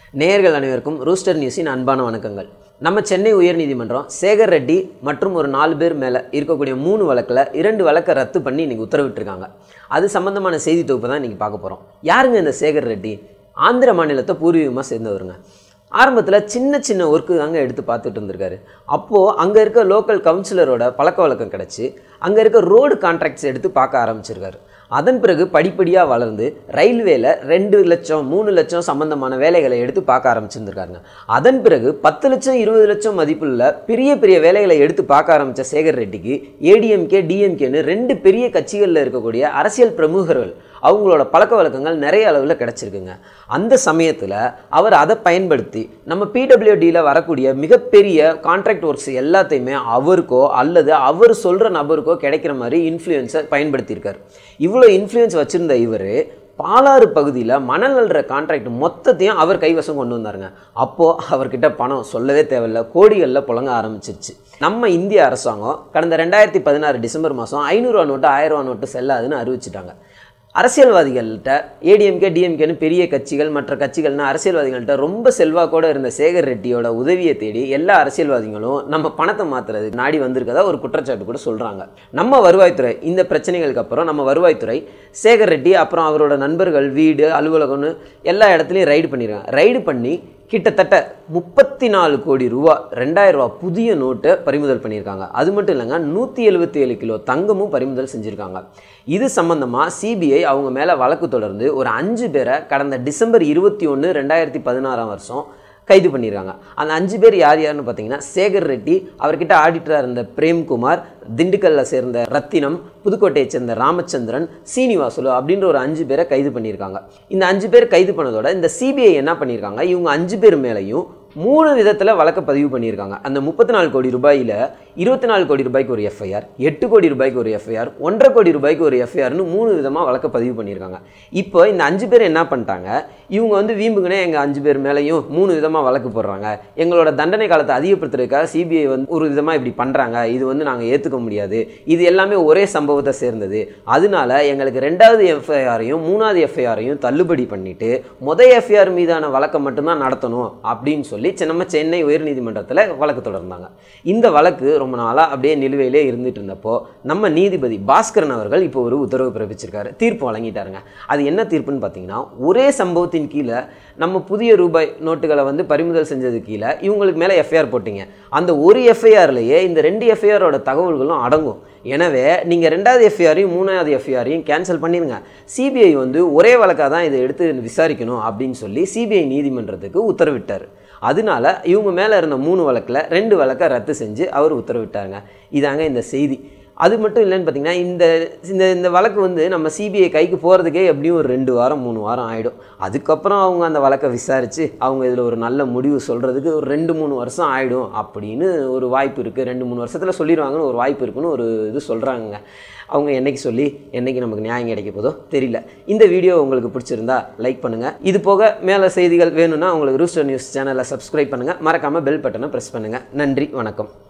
நேயர்கள் அனைவருக்கும் ரூஸ்டர் நியூஸின் அன்பான வணக்கங்கள் நம்ம சென்னை உயர்நீதிமன்றம் சேகர் ரெட்டி மற்றும் ஒரு நாலு பேர் மேலே இருக்கக்கூடிய மூணு வழக்கில் இரண்டு வழக்கை ரத்து பண்ணி இன்றைக்கி உத்தரவிட்டிருக்காங்க அது சம்மந்தமான செய்தி தொகுப்பு தான் இன்றைக்கி பார்க்க போகிறோம் யாருங்க இந்த சேகர் ரெட்டி ஆந்திர மாநிலத்தை பூர்வீகமாக சேர்ந்தவருங்க ஆரம்பத்தில் சின்ன சின்ன ஒர்க்கு தாங்க எடுத்து பார்த்துட்டு இருந்திருக்காரு அப்போது அங்கே இருக்க லோக்கல் கவுன்சிலரோட பழக்க வழக்கம் கிடச்சி அங்கே இருக்க ரோடு கான்ட்ராக்ட்ஸ் எடுத்து பார்க்க ஆரம்பிச்சிருக்காரு அதன் பிறகு படிப்படியாக வளர்ந்து ரயில்வேல ரெண்டு லட்சம் மூணு லட்சம் சம்பந்தமான வேலைகளை எடுத்து பார்க்க ஆரம்பிச்சிருந்துருக்காருங்க அதன் பிறகு பத்து லட்சம் இருபது லட்சம் மதிப்புள்ள பெரிய பெரிய வேலைகளை எடுத்து பார்க்க ஆரம்பித்த சேகர் ரெட்டிக்கு ஏடிஎம்கே டிஎம்கேன்னு ரெண்டு பெரிய கட்சிகளில் இருக்கக்கூடிய அரசியல் பிரமுகர்கள் அவங்களோட பழக்க வழக்கங்கள் நிறைய அளவில் கிடச்சிருக்குங்க அந்த சமயத்தில் அவர் அதை பயன்படுத்தி நம்ம பிடபிள்யூடியில் வரக்கூடிய மிகப்பெரிய கான்ட்ராக்ட் ஒர்க்ஸ் எல்லாத்தையுமே அவருக்கோ அல்லது அவர் சொல்கிற நபருக்கோ கிடைக்கிற மாதிரி இன்ஃப்ளூயன்ஸை பயன்படுத்தியிருக்கார் இவ்வளோ இன்ஃப்ளூயன்ஸ் வச்சுருந்த இவர் பாலாறு பகுதியில் மணல் அள்ளுற கான்ட்ராக்ட் மொத்தத்தையும் அவர் கைவசம் கொண்டு வந்தாருங்க அப்போது அவர்கிட்ட பணம் சொல்லவே தேவையில்ல கோடிகளில் புழங்க ஆரம்பிச்சிருச்சு நம்ம இந்திய அரசாங்கம் கடந்த ரெண்டாயிரத்தி பதினாறு டிசம்பர் மாதம் ஐநூறுரூவா நோட்டு ஆயிரம் ரூபா நோட்டு செல்லாதுன்னு அறிவிச்சிட்டாங்க அரசியல்வாதிகள்கிட்ட ஏடிஎம்கே டிஎம்கேன்னு பெரிய கட்சிகள் மற்ற கட்சிகள்னு அரசியல்வாதிகள்கிட்ட ரொம்ப செல்வாக்கோட இருந்த சேகர் ரெட்டியோட உதவியை தேடி எல்லா அரசியல்வாதிகளும் நம்ம பணத்தை மாத்துறது நாடி வந்திருக்கதா ஒரு குற்றச்சாட்டு கூட சொல்கிறாங்க நம்ம வருவாய்த்துறை இந்த பிரச்சனைகளுக்கு அப்புறம் நம்ம வருவாய்த்துறை சேகர் ரெட்டி அப்புறம் அவரோட நண்பர்கள் வீடு அலுவலகம்னு எல்லா இடத்துலையும் ரைடு பண்ணியிருக்காங்க ரைடு பண்ணி கிட்டத்தட்ட முப்பத்தி நாலு கோடி ரூபா ரெண்டாயிரம் ரூபா புதிய நோட்டை பறிமுதல் பண்ணியிருக்காங்க அது மட்டும் இல்லைங்க நூற்றி எழுபத்தி ஏழு கிலோ தங்கமும் பறிமுதல் செஞ்சுருக்காங்க இது சம்பந்தமாக சிபிஐ அவங்க மேலே வழக்கு தொடர்ந்து ஒரு அஞ்சு பேரை கடந்த டிசம்பர் இருபத்தி ஒன்று ரெண்டாயிரத்தி பதினாறாம் வருஷம் கைது பண்ணியிருக்காங்க அந்த அஞ்சு பேர் யார் யாருன்னு பார்த்தீங்கன்னா சேகர் ரெட்டி அவர்கிட்ட ஆடிட்டராக இருந்த பிரேம்குமார் திண்டுக்கல்ல சேர்ந்த ரத்தினம் புதுக்கோட்டையை சேர்ந்த ராமச்சந்திரன் சீனிவாசுலு அப்படின்ற ஒரு அஞ்சு பேரை கைது பண்ணியிருக்காங்க இந்த அஞ்சு பேர் கைது பண்ணதோட இந்த சிபிஐ என்ன பண்ணியிருக்காங்க இவங்க அஞ்சு பேர் மேலேயும் மூணு விதத்தில் வழக்கு பதிவு பண்ணியிருக்காங்க அந்த முப்பத்தி நாலு கோடி ரூபாயில் இருபத்தி நாலு கோடி ரூபாய்க்கு ஒரு எஃப்ஐஆர் எட்டு கோடி ரூபாய்க்கு ஒரு எஃப்ஐஆர் ஒன்றரை கோடி ரூபாய்க்கு ஒரு எஃப்ஐஆர்னு மூணு விதமாக வழக்கு பதிவு பண்ணியிருக்காங்க இப்போ இந்த அஞ்சு பேர் என்ன பண்ணிட்டாங்க இவங்க வந்து வீம்புக்குனே எங்கள் அஞ்சு பேர் மேலேயும் மூணு விதமாக வழக்கு போடுறாங்க எங்களோட தண்டனை காலத்தை அதிகப்படுத்துறதுக்காக சிபிஐ வந்து ஒரு விதமாக இப்படி பண்ணுறாங்க இது வந்து நாங்கள் ஏற்றுக்க முடியாது இது எல்லாமே ஒரே சம்பவத்தை சேர்ந்தது அதனால எங்களுக்கு ரெண்டாவது எஃப்ஐஆரையும் மூணாவது எஃப்ஐஆரையும் தள்ளுபடி பண்ணிட்டு முதல் எஃப்ஐஆர் மீதான வழக்கை மட்டும்தான் நடத்தணும் அப்படின்னு சொல்லி சொல்லி நம்ம சென்னை உயர்நீதிமன்றத்தில் வழக்கு தொடர்ந்தாங்க இந்த வழக்கு ரொம்ப நாளாக அப்படியே நிலுவையிலே இருந்துட்டு இருந்தப்போ நம்ம நீதிபதி பாஸ்கரன் அவர்கள் இப்போ ஒரு உத்தரவு பிறப்பிச்சிருக்காரு தீர்ப்பு வழங்கிட்டாருங்க அது என்ன தீர்ப்புன்னு பார்த்தீங்கன்னா ஒரே சம்பவத்தின் கீழே நம்ம புதிய ரூபாய் நோட்டுகளை வந்து பறிமுதல் செஞ்சது கீழே இவங்களுக்கு மேலே எஃப்ஐஆர் போட்டிங்க அந்த ஒரு எஃப்ஐஆர்லேயே இந்த ரெண்டு எஃப்ஐஆரோட தகவல்களும் அடங்கும் எனவே நீங்கள் ரெண்டாவது எஃப்ஐஆரையும் மூணாவது எஃப்ஐஆரையும் கேன்சல் பண்ணிடுங்க சிபிஐ வந்து ஒரே வழக்காக தான் இதை எடுத்து விசாரிக்கணும் அப்படின்னு சொல்லி சிபிஐ நீதிமன்றத்துக்கு உத்தரவிட்டார் அதனால இவங்க மேலே இருந்த மூணு வழக்கில் ரெண்டு வழக்கை ரத்து செஞ்சு அவர் உத்தரவிட்டாங்க இதாங்க இந்த செய்தி அது மட்டும் இல்லைன்னு பார்த்தீங்கன்னா இந்த இந்த இந்த வழக்கு வந்து நம்ம சிபிஐ கைக்கு போகிறதுக்கே எப்படியும் ஒரு ரெண்டு வாரம் மூணு வாரம் ஆகிடும் அதுக்கப்புறம் அவங்க அந்த வழக்கை விசாரித்து அவங்க இதில் ஒரு நல்ல முடிவு சொல்கிறதுக்கு ஒரு ரெண்டு மூணு வருஷம் ஆகிடும் அப்படின்னு ஒரு வாய்ப்பு இருக்குது ரெண்டு மூணு வருஷத்தில் சொல்லிடுவாங்கன்னு ஒரு வாய்ப்பு இருக்குன்னு ஒரு இது சொல்கிறாங்க அவங்க என்னைக்கு சொல்லி என்னைக்கு நமக்கு நியாயம் கிடைக்க போதோ தெரியல இந்த வீடியோ உங்களுக்கு பிடிச்சிருந்தா லைக் பண்ணுங்கள் இது போக மேலே செய்திகள் வேணும்னா உங்களுக்கு ரூஸ்டர் நியூஸ் சேனலை சப்ஸ்கிரைப் பண்ணுங்கள் மறக்காமல் பெல் பட்டனை ப்ரெஸ் பண்ணுங்கள் நன்றி வணக்கம்